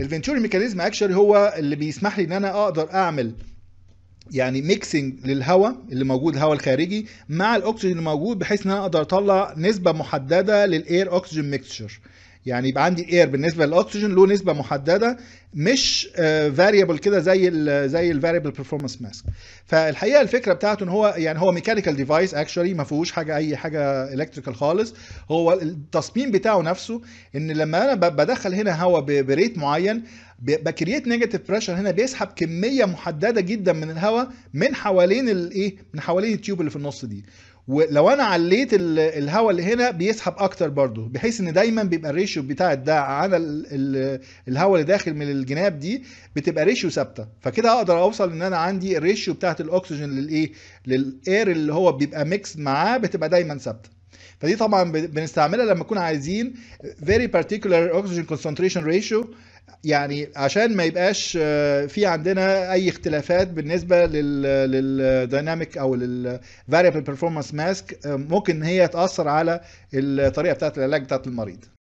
الفنتوري ميكانيزم اكشولي هو اللي بيسمح لي ان انا اقدر اعمل يعني ميكسنج للهواء اللي موجود الهواء الخارجي مع الاكسجين اللي موجود بحيث ان انا اقدر اطلع نسبه محدده للاير اوكسجين ميكستشر يعني يبقى عندي الاير بالنسبه للاكسجين له نسبه محدده مش فاريبل كده زي ال زي الفاريبل بيرفورمانس ماسك فالحقيقه الفكره بتاعته ان هو يعني هو ميكانيكال ديفايس اكشولي ما فيهوش حاجه اي حاجه الكتريكال خالص هو التصميم بتاعه نفسه ان لما انا ب- بدخل هنا هواء ب- بريت معين ب- بكريت نيجاتيف بريشر هنا بيسحب كميه محدده جدا من الهواء من حوالين الايه من حوالين التيوب اللي في النص دي ولو انا عليت ال- الهواء اللي هنا بيسحب اكتر برضو بحيث ان دايما بيبقى الريشيو بتاع ده على ال- ال- الهواء اللي داخل من الجناب دي بتبقى ريشيو ثابته فكده اقدر اوصل ان انا عندي الريشيو بتاعت الاكسجين للايه للاير اللي هو بيبقى ميكس معاه بتبقى دايما ثابته فدي طبعا ب- بنستعملها لما نكون عايزين very particular oxygen concentration ratio يعني عشان ما يبقاش آه، في عندنا اي اختلافات بالنسبه لل للديناميك او للفاريبل بيرفورمانس ماسك ممكن ان هي تاثر على الطريقه بتاعت العلاج بتاعت المريض